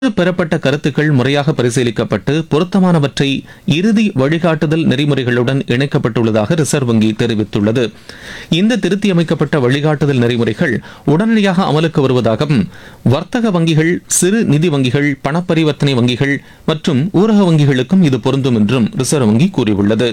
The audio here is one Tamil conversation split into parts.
பெறப்பட்ட கருத்துக்கள் முறையாக பரிசீலிக்கப்பட்டு பொருத்தமானவற்றை இறுதி வழிகாட்டுதல் நெறிமுறைகளுடன் இணைக்கப்பட்டுள்ளதாக ரிசர்வ் வங்கி தெரிவித்துள்ளது இந்த திருத்தியமைக்கப்பட்ட வழிகாட்டுதல் நெறிமுறைகள் உடனடியாக அமலுக்கு வருவதாகவும் வர்த்தக வங்கிகள் சிறு நிதி வங்கிகள் பணப்பரிவர்த்தனை வங்கிகள் மற்றும் ஊரக வங்கிகளுக்கும் இது பொருந்தும் என்றும் ரிசர்வ் வங்கி கூறியுள்ளது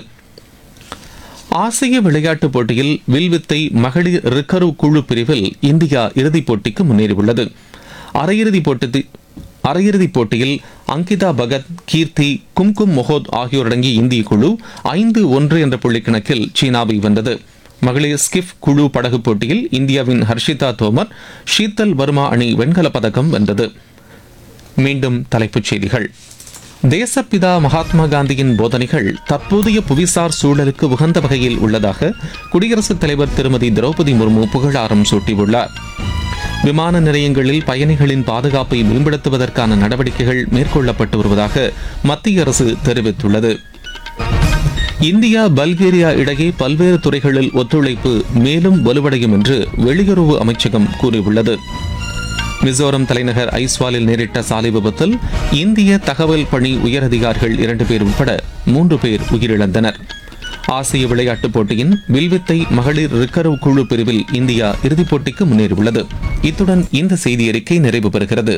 ஆசிய விளையாட்டுப் போட்டியில் வில்வித்தை மகளிர் ரிக்கர்வ் குழு பிரிவில் இந்தியா இறுதிப் போட்டிக்கு முன்னேறியுள்ளது அரையிறுதிப் போட்டி அரையிறுதிப் போட்டியில் அங்கிதா பகத் கீர்த்தி கும்கும் மொஹோத் ஆகியோரடங்கிய இந்திய குழு ஐந்து ஒன்று என்ற புள்ளி கணக்கில் சீனாவை வென்றது மகளிர் ஸ்கிஃப் குழு படகு போட்டியில் இந்தியாவின் ஹர்ஷிதா தோமர் ஷீத்தல் வர்மா அணி வெண்கலப் பதக்கம் வென்றது மீண்டும் தலைப்புச் செய்திகள் தேசப்பிதா மகாத்மா காந்தியின் போதனைகள் தற்போதைய புவிசார் சூழலுக்கு உகந்த வகையில் உள்ளதாக குடியரசுத் தலைவர் திருமதி திரௌபதி முர்மு புகழாரம் சூட்டியுள்ளார் விமான நிலையங்களில் பயணிகளின் பாதுகாப்பை மேம்படுத்துவதற்கான நடவடிக்கைகள் மேற்கொள்ளப்பட்டு வருவதாக மத்திய அரசு தெரிவித்துள்ளது இந்தியா பல்கேரியா இடையே பல்வேறு துறைகளில் ஒத்துழைப்பு மேலும் வலுவடையும் என்று வெளியுறவு அமைச்சகம் கூறியுள்ளது மிசோரம் தலைநகர் ஐஸ்வாலில் நேரிட்ட சாலை விபத்தில் இந்திய தகவல் பணி உயரதிகாரிகள் இரண்டு பேர் உட்பட மூன்று பேர் உயிரிழந்தனர் ஆசிய விளையாட்டுப் போட்டியின் வில்வித்தை மகளிர் ரிக்கர்வ் குழு பிரிவில் இந்தியா இறுதிப் போட்டிக்கு முன்னேறியுள்ளது இத்துடன் இந்த செய்தி அறிக்கை நிறைவு பெறுகிறது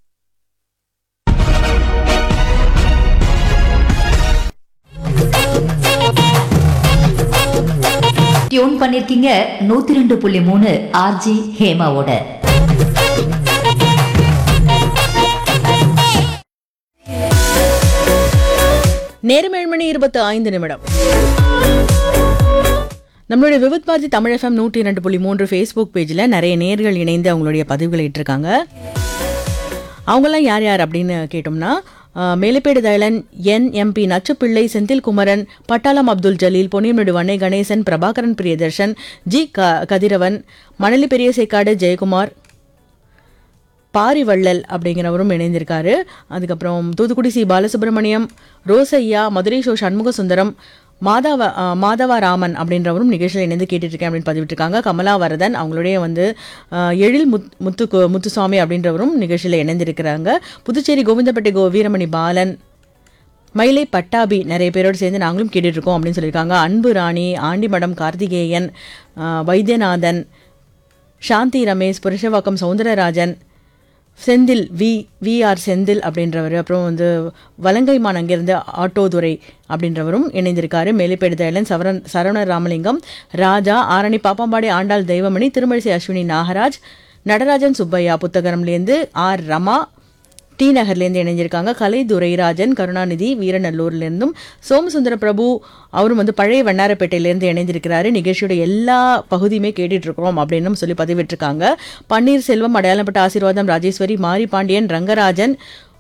டியூன் பண்ணிருக்கீங்க நூத்தி ரெண்டு புள்ளி மூணு ஆர்ஜி ஹேமாவோட நேரம் ஏழு மணி இருபத்தி ஐந்து நிமிடம் நம்மளுடைய விவித் பாரதி தமிழ் எஃப்எம் நூற்றி இரண்டு புள்ளி மூன்று ஃபேஸ்புக் பேஜில் நிறைய நேர்கள் இணைந்து அவங்களுடைய பதிவுகளை இட்டிருக்காங்க அவங்கெல்லாம் யார் யார் அப்படின்னு கேட்டோம்னா அஹ், Melappedu Thayalan N M P Nachupillai Senthil Kumaran Pattalam Abdul Jaleel Ponniyamedu Vannai Ganesan Prabhakaran Priyadarshan G க கதிரவன் மணலி பெரியசேக்காடு ஜெயக்குமார் பாரிவள்ளல் அப்படிங்கிறவரும் இணைந்திருக்காரு அதுக்கப்புறம் தூத்துக்குடி சி பாலசுப்ரமணியம் ரோசையா மதுரை ஷோ சண்முக சுந்தரம் மாதவ அஹ், மாதவா ராமன் அப்படின்றவரும் நிகழ்ச்சியில் இணைந்து கேட்டுட்டு இருக்கேன் அப்படின்னு பதிவிட்டிருக்காங்க கமலா வரதன் அவங்களுடைய வந்து அஹ், எழில் முத் முத்து கு- முத்துசாமி அப்படின்றவரும் நிகழ்ச்சியில் இணைந்திருக்கிறாங்க புதுச்சேரி கோவிந்தப்பட்டி கோ வீரமணி பாலன் மயிலை பட்டாபி நிறைய பேரோடு சேர்ந்து நாங்களும் கேட்டுட்டு இருக்கோம் அப்படின்னு சொல்லியிருக்காங்க அன்பு ராணி ஆண்டிமடம் கார்த்திகேயன் அஹ், வைத்தியநாதன் சாந்தி ரமேஷ் புருஷவாக்கம் சவுந்தரராஜன் செந்தில் வி விஆர் செந்தில் அப்படின்றவர் அப்புறம் வந்து வலங்கைமான் அங்கிருந்து ஆட்டோதுரை அப்படின்றவரும் இணைந்திருக்காரு மேலைப்பேடு தயலன் சவரன் சரவண ராமலிங்கம் ராஜா ஆரணி பாப்பாம்பாடி ஆண்டாள் தெய்வமணி திருமழிசை அஸ்வினி நாகராஜ் நடராஜன் சுப்பையா புத்தகரம்லேருந்து ஆர் ரமா டி நகர்லேருந்து இணைஞ்சிருக்காங்க கலை துரைராஜன் கருணாநிதி வீரநல்லூர்லேருந்தும் சோமசுந்தர பிரபு அவரும் வந்து பழைய வண்ணாரப்பேட்டையிலேருந்து இணைந்திருக்கிறாரு நிகழ்ச்சியோட எல்லா பகுதியுமே கேட்டுட்டு இருக்கிறோம் அப்படின்னு சொல்லி பதிவிட்டிருக்காங்க பன்னீர்செல்வம் அடையாளப்பட்ட ஆசீர்வாதம் ராஜேஸ்வரி மாரி பாண்டியன் ரங்கராஜன்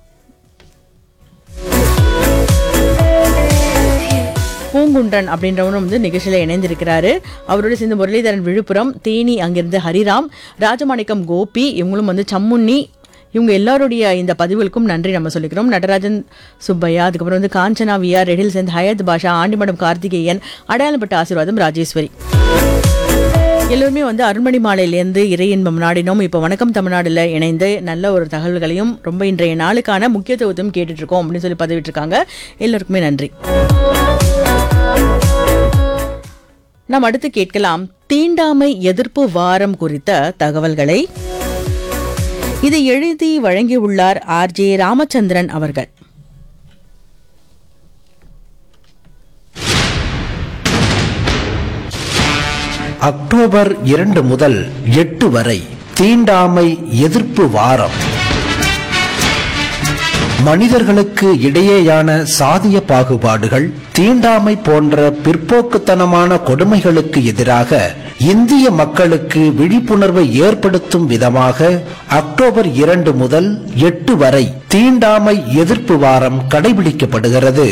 பூங்குன்றன் அப்படின்றவரும் வந்து நிகழ்ச்சியில் இணைந்திருக்கிறாரு அவரோட சேர்ந்து முரளிதரன் விழுப்புரம் தேனி அங்கிருந்து ஹரிராம் ராஜமாணிக்கம் கோபி இவங்களும் வந்து சம்முன்னி இவங்க எல்லாருடைய இந்த பதிவுகளுக்கும் நன்றி நம்ம சொல்லிக்கிறோம் நடராஜன் சுப்பையா அதுக்கப்புறம் வந்து காஞ்சனா விஆர் ரெடில் சேர்ந்து ஹயத் பாஷா ஆண்டிமடம் கார்த்திகேயன் அடையாளப்பட்ட ஆசீர்வாதம் ராஜேஸ்வரி எல்லோருமே வந்து அருண்மணி மாலையிலேருந்து இறை இன்பம் நாடினோம் இப்போ வணக்கம் தமிழ்நாடுல இணைந்து நல்ல ஒரு தகவல்களையும் ரொம்ப இன்றைய நாளுக்கான முக்கியத்துவத்தையும் கேட்டுட்டு இருக்கோம் அப்படின்னு சொல்லி பதிவிட்டிருக்காங்க எல்லோருக்குமே நன்றி நாம் அடுத்து கேட்கலாம் தீண்டாமை எதிர்ப்பு வாரம் குறித்த தகவல்களை இதை எழுதி வழங்கியுள்ளார் ஆர் ஜே ராமச்சந்திரன் அவர்கள் அக்டோபர் இரண்டு முதல் எட்டு வரை தீண்டாமை எதிர்ப்பு வாரம் மனிதர்களுக்கு இடையேயான சாதிய பாகுபாடுகள் தீண்டாமை போன்ற பிற்போக்குத்தனமான கொடுமைகளுக்கு எதிராக இந்திய மக்களுக்கு விழிப்புணர்வை ஏற்படுத்தும் விதமாக அக்டோபர் இரண்டு முதல் எட்டு வரை தீண்டாமை எதிர்ப்பு வாரம் கடைபிடிக்கப்படுகிறது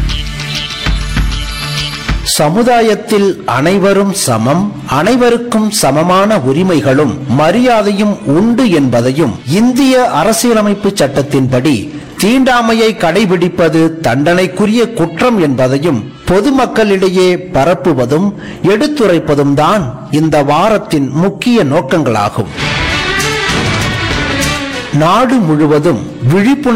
சமுதாயத்தில் அனைவரும் சமம் அனைவருக்கும் சமமான உரிமைகளும் மரியாதையும் உண்டு என்பதையும் இந்திய அரசியலமைப்பு சட்டத்தின்படி தீண்டாமையை கடைபிடிப்பது தண்டனைக்குரிய குற்றம் என்பதையும் பொதுமக்களிடையே பரப்புவதும் எடுத்துரைப்பதும் தான் இந்த வாரத்தின் முக்கிய நோக்கங்களாகும் நாடு முழுவதும் விழிப்புணர்வு